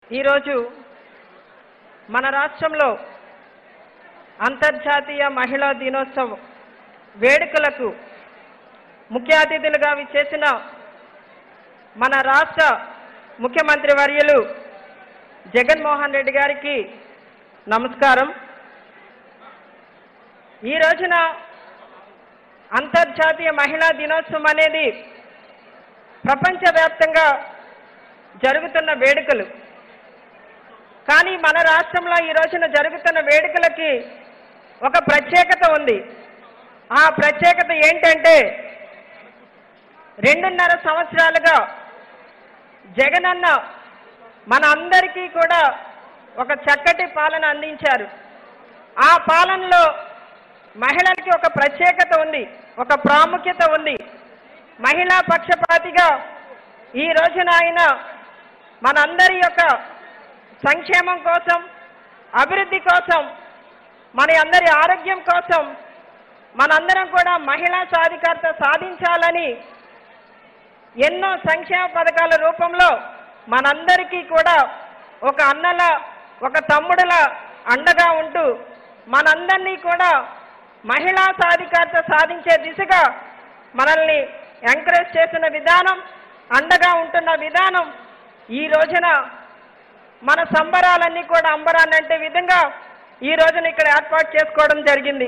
ఈరోజు మన రాష్ట్రంలో అంతర్జాతీయ మహిళా దినోత్సవం వేడుకలకు ముఖ్య అతిథులుగా విచ్చేసిన మన రాష్ట్ర ముఖ్యమంత్రి వర్యులు జగన్మోహన్ రెడ్డి గారికి నమస్కారం ఈ రోజున అంతర్జాతీయ మహిళా దినోత్సవం అనేది ప్రపంచవ్యాప్తంగా జరుగుతున్న వేడుకలు కానీ మన రాష్ట్రంలో ఈ రోజున జరుగుతున్న వేడుకలకి ఒక ప్రత్యేకత ఉంది ఆ ప్రత్యేకత ఏంటంటే రెండున్నర సంవత్సరాలుగా జగనన్న మన అందరికీ కూడా ఒక చక్కటి పాలన అందించారు ఆ పాలనలో మహిళలకి ఒక ప్రత్యేకత ఉంది ఒక ప్రాముఖ్యత ఉంది మహిళా పక్షపాతిగా ఈ రోజున ఆయన మనందరి యొక్క సంక్షేమం కోసం అభివృద్ధి కోసం మన అందరి ఆరోగ్యం కోసం మనందరం కూడా మహిళా సాధికారత సాధించాలని ఎన్నో సంక్షేమ పథకాల రూపంలో మనందరికీ కూడా ఒక అన్నల ఒక తమ్ముడుల అండగా ఉంటూ మనందరినీ కూడా మహిళా సాధికారత సాధించే దిశగా మనల్ని ఎంకరేజ్ చేస్తున్న విధానం అండగా ఉంటున్న విధానం ఈ రోజున మన సంబరాలన్నీ కూడా అంబరాన్ని అంటే విధంగా ఈ రోజున ఇక్కడ ఏర్పాటు చేసుకోవడం జరిగింది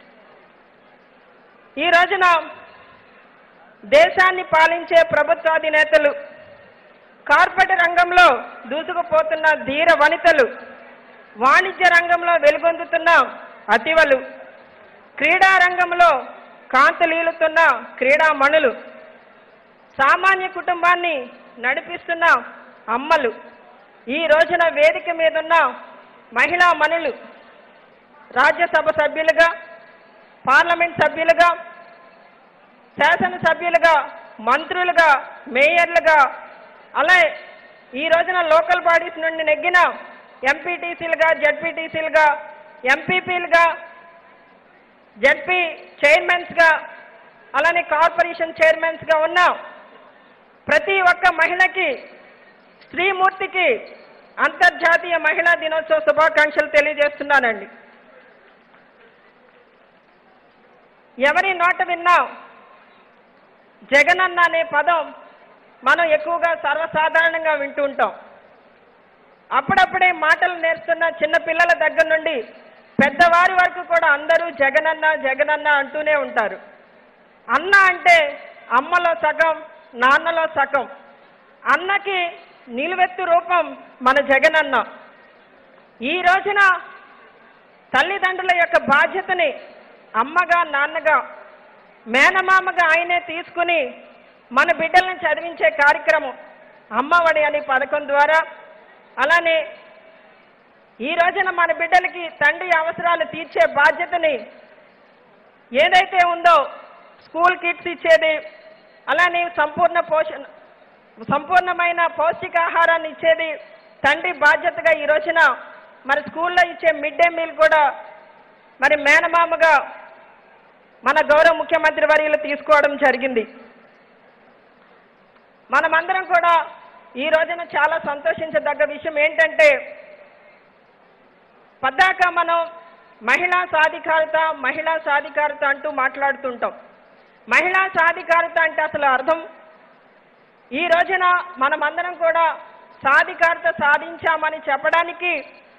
ఈ రోజున దేశాన్ని పాలించే ప్రభుత్వాధినేతలు కార్పొరేట్ రంగంలో దూసుకుపోతున్న ధీర వనితలు వాణిజ్య రంగంలో వెలుగొందుతున్న అతివలు క్రీడా రంగంలో కాంతులీలుతున్న క్రీడామణులు సామాన్య కుటుంబాన్ని నడిపిస్తున్న అమ్మలు ఈ రోజున వేదిక మీదున్న మహిళా మనులు రాజ్యసభ సభ్యులుగా పార్లమెంట్ సభ్యులుగా శాసనసభ్యులుగా మంత్రులుగా మేయర్లుగా అలాగే ఈ రోజున లోకల్ బాడీస్ నుండి నెగ్గిన ఎంపీటీసీలుగా జడ్పీటీసీలుగా ఎంపీపీలుగా జడ్పీ చైర్మన్స్గా అలానే కార్పొరేషన్ చైర్మన్స్గా ఉన్న ప్రతి ఒక్క మహిళకి స్త్రీమూర్తికి అంతర్జాతీయ మహిళా దినోత్సవ శుభాకాంక్షలు తెలియజేస్తున్నానండి ఎవరి నోట విన్నా జగనన్న అనే పదం మనం ఎక్కువగా సర్వసాధారణంగా వింటూ ఉంటాం అప్పుడప్పుడే మాటలు నేర్చుతున్న చిన్న పిల్లల దగ్గర నుండి పెద్దవారి వరకు కూడా అందరూ జగనన్న జగనన్న అంటూనే ఉంటారు అన్న అంటే అమ్మలో సగం నాన్నలో సగం అన్నకి నిలువెత్తు రూపం మన జగనన్న ఈ రోజున తల్లిదండ్రుల యొక్క బాధ్యతని అమ్మగా నాన్నగా మేనమామగా ఆయనే తీసుకుని మన బిడ్డలను చదివించే కార్యక్రమం అమ్మఒడి అనే పథకం ద్వారా అలానే ఈ రోజున మన బిడ్డలకి తండ్రి అవసరాలు తీర్చే బాధ్యతని ఏదైతే ఉందో స్కూల్ కిట్స్ ఇచ్చేది అలానే సంపూర్ణ పోషణ సంపూర్ణమైన పౌష్టికాహారాన్ని ఇచ్చేది తండ్రి బాధ్యతగా ఈ రోజున మరి స్కూల్లో ఇచ్చే మిడ్ డే మీల్ కూడా మరి మేనమామగా మన గౌరవ ముఖ్యమంత్రి వర్యులు తీసుకోవడం జరిగింది మనమందరం కూడా ఈ రోజున చాలా సంతోషించదగ్గ విషయం ఏంటంటే పద్దాక మనం మహిళా సాధికారత మహిళా సాధికారత అంటూ మాట్లాడుతుంటాం మహిళా సాధికారత అంటే అసలు అర్థం ఈ రోజున మనమందరం కూడా సాధికారత సాధించామని చెప్పడానికి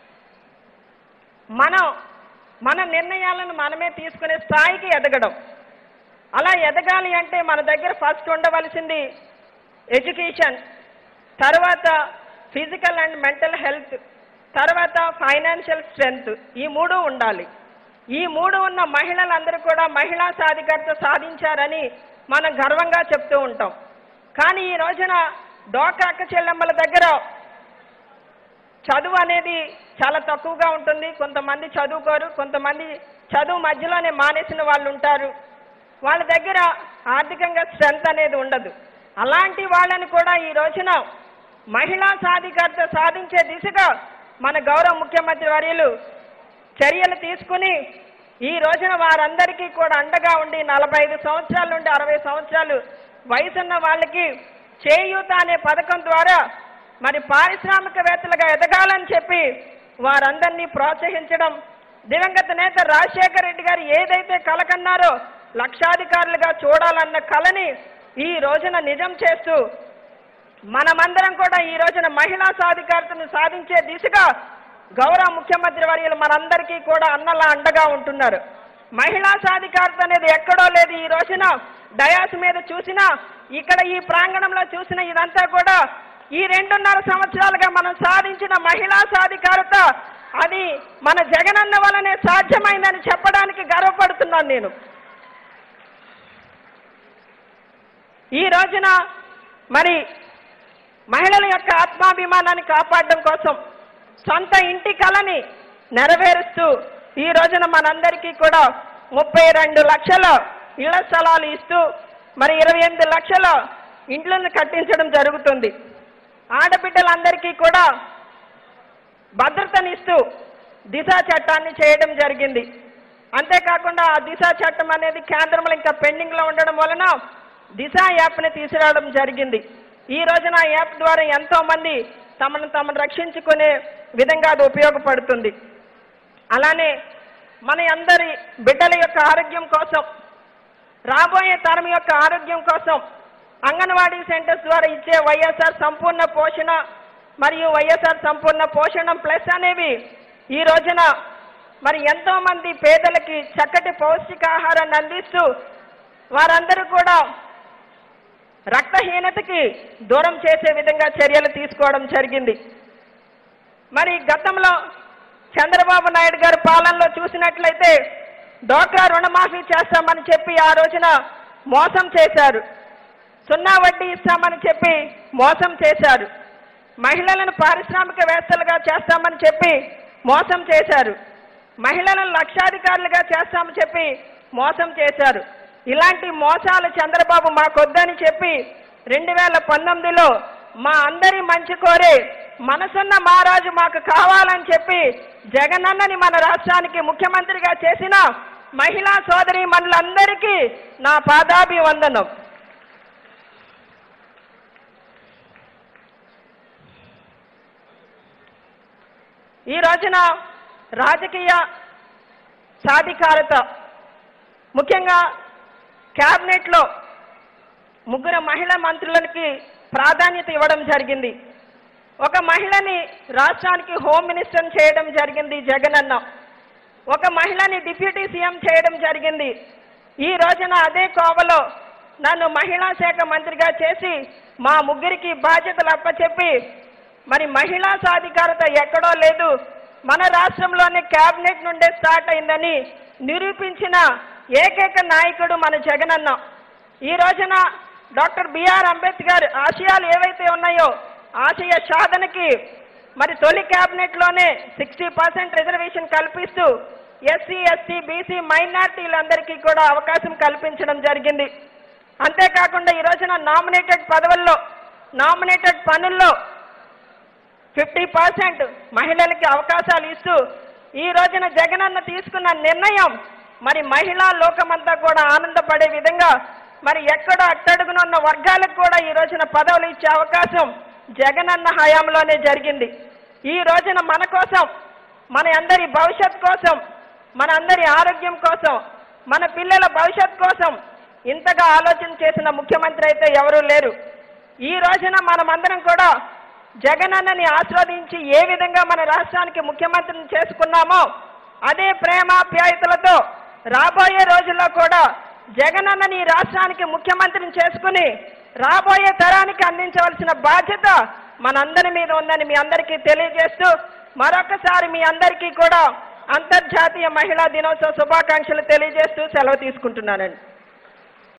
మనం మన నిర్ణయాలను మనమే తీసుకునే స్థాయికి ఎదగడం అలా ఎదగాలి అంటే మన దగ్గర ఫస్ట్ ఉండవలసింది ఎడ్యుకేషన్ తర్వాత ఫిజికల్ అండ్ మెంటల్ హెల్త్ తర్వాత ఫైనాన్షియల్ స్ట్రెంగ్త్ ఈ మూడు ఉండాలి ఈ మూడు ఉన్న మహిళలందరూ కూడా మహిళా సాధికారత సాధించారని మనం గర్వంగా చెప్తూ ఉంటాం కానీ ఈ రోజున డోకా అక్క చెల్లెమ్మల దగ్గర చదువు అనేది చాలా తక్కువగా ఉంటుంది కొంతమంది చదువుకోరు కొంతమంది చదువు మధ్యలోనే మానేసిన వాళ్ళు ఉంటారు వాళ్ళ దగ్గర ఆర్థికంగా స్ట్రెంత్ అనేది ఉండదు అలాంటి వాళ్ళని కూడా ఈ రోజున మహిళా సాధికారత సాధించే దిశగా మన గౌరవ ముఖ్యమంత్రి వర్యులు చర్యలు తీసుకుని ఈ రోజున వారందరికీ కూడా అండగా ఉండి నలభై ఐదు సంవత్సరాల నుండి అరవై సంవత్సరాలు వయసున్న వాళ్ళకి చేయూత అనే పథకం ద్వారా మరి పారిశ్రామికవేత్తలుగా ఎదగాలని చెప్పి వారందరినీ ప్రోత్సహించడం దివంగత నేత రాజశేఖర రెడ్డి గారు ఏదైతే కల కన్నారో లక్షాధికారులుగా చూడాలన్న కళని ఈ రోజున నిజం చేస్తూ మనమందరం కూడా ఈ రోజున మహిళా సాధికారతను సాధించే దిశగా గౌరవ ముఖ్యమంత్రి వర్యులు మనందరికీ కూడా అన్నలా అండగా ఉంటున్నారు మహిళా సాధికారత అనేది ఎక్కడో లేదు ఈ రోజున డయాస్ మీద చూసినా ఇక్కడ ఈ ప్రాంగణంలో చూసిన ఇదంతా కూడా ఈ రెండున్నర సంవత్సరాలుగా మనం సాధించిన మహిళా సాధికారత అది మన జగనన్న వల్లనే సాధ్యమైందని చెప్పడానికి గర్వపడుతున్నాను నేను ఈ రోజున మరి మహిళల యొక్క ఆత్మాభిమానాన్ని కాపాడడం కోసం సొంత ఇంటి కళని నెరవేరుస్తూ ఈ రోజున మనందరికీ కూడా ముప్పై రెండు లక్షల ఇళ్ల స్థలాలు ఇస్తూ మరి ఇరవై ఎనిమిది లక్షల ఇండ్లను కట్టించడం జరుగుతుంది ఆడబిడ్డలందరికీ కూడా భద్రతనిస్తూ దిశ చట్టాన్ని చేయడం జరిగింది అంతేకాకుండా ఆ దిశ చట్టం అనేది కేంద్రంలో ఇంకా పెండింగ్లో ఉండడం వలన దిశ యాప్ని తీసుకురావడం జరిగింది ఈ రోజున ఆ యాప్ ద్వారా ఎంతో మంది తమను తమను రక్షించుకునే విధంగా అది ఉపయోగపడుతుంది అలానే మన అందరి బిడ్డల యొక్క ఆరోగ్యం కోసం రాబోయే తరం యొక్క ఆరోగ్యం కోసం అంగన్వాడీ సెంటర్స్ ద్వారా ఇచ్చే వైఎస్ఆర్ సంపూర్ణ పోషణ మరియు వైఎస్ఆర్ సంపూర్ణ పోషణం ప్లస్ అనేవి ఈ రోజున మరి ఎంతో మంది పేదలకి చక్కటి పౌష్టికాహారాన్ని అందిస్తూ వారందరూ కూడా రక్తహీనతకి దూరం చేసే విధంగా చర్యలు తీసుకోవడం జరిగింది మరి గతంలో చంద్రబాబు నాయుడు గారి పాలనలో చూసినట్లయితే డోక్రా రుణమాఫీ చేస్తామని చెప్పి ఆ రోజున మోసం చేశారు సున్నా వడ్డీ ఇస్తామని చెప్పి మోసం చేశారు మహిళలను పారిశ్రామికవేత్తలుగా చేస్తామని చెప్పి మోసం చేశారు మహిళలను లక్షాధికారులుగా చేస్తామని చెప్పి మోసం చేశారు ఇలాంటి మోసాలు చంద్రబాబు మాకొద్దని చెప్పి రెండు వేల పంతొమ్మిదిలో మా అందరి మంచి కోరే మనసున్న మహారాజు మాకు కావాలని చెప్పి జగనన్నని మన రాష్ట్రానికి ముఖ్యమంత్రిగా చేసిన మహిళా సోదరి మనులందరికీ నా పాదాభివందనం ఈ రోజున రాజకీయ సాధికారత ముఖ్యంగా క్యాబినెట్లో ముగ్గురు మహిళా మంత్రులకి ప్రాధాన్యత ఇవ్వడం జరిగింది ఒక మహిళని రాష్ట్రానికి హోమ్ మినిస్టర్ చేయడం జరిగింది జగనన్న ఒక మహిళని డిప్యూటీ సీఎం చేయడం జరిగింది ఈ రోజున అదే కోవలో నన్ను మహిళా శాఖ మంత్రిగా చేసి మా ముగ్గురికి బాధ్యతలు అప్పచెప్పి మరి మహిళా సాధికారత ఎక్కడో లేదు మన రాష్ట్రంలోనే కేబినెట్ నుండే స్టార్ట్ అయిందని నిరూపించిన ఏకైక నాయకుడు మన జగనన్న ఈ రోజున డాక్టర్ బిఆర్ అంబేద్కర్ ఆశయాలు ఏవైతే ఉన్నాయో ఆశయ సాధనకి మరి తొలి క్యాబినెట్లోనే సిక్స్టీ పర్సెంట్ రిజర్వేషన్ కల్పిస్తూ ఎస్సీ ఎస్టీ బీసీ మైనార్టీలందరికీ కూడా అవకాశం కల్పించడం జరిగింది అంతేకాకుండా ఈ రోజున నామినేటెడ్ పదవుల్లో నామినేటెడ్ పనుల్లో ఫిఫ్టీ పర్సెంట్ మహిళలకి అవకాశాలు ఇస్తూ ఈ రోజున జగనన్న తీసుకున్న నిర్ణయం మరి మహిళా లోకమంతా కూడా ఆనందపడే విధంగా మరి ఎక్కడ అట్టడుగునున్న వర్గాలకు కూడా ఈ రోజున పదవులు ఇచ్చే అవకాశం జగనన్న హయాంలోనే జరిగింది ఈ రోజున మన కోసం మన అందరి భవిష్యత్ కోసం మన అందరి ఆరోగ్యం కోసం మన పిల్లల భవిష్యత్ కోసం ఇంతగా ఆలోచన చేసిన ముఖ్యమంత్రి అయితే ఎవరూ లేరు ఈ రోజున మనమందరం కూడా జగనన్నని ఆస్వాదించి ఏ విధంగా మన రాష్ట్రానికి ముఖ్యమంత్రిని చేసుకున్నామో అదే ప్రేమాప్యాయతలతో రాబోయే రోజుల్లో కూడా జగనన్నని ఈ రాష్ట్రానికి ముఖ్యమంత్రిని చేసుకుని రాబోయే తరానికి అందించవలసిన బాధ్యత మనందరి మీద ఉందని మీ అందరికీ తెలియజేస్తూ మరొకసారి మీ అందరికీ కూడా అంతర్జాతీయ మహిళా దినోత్సవ శుభాకాంక్షలు తెలియజేస్తూ సెలవు తీసుకుంటున్నానండి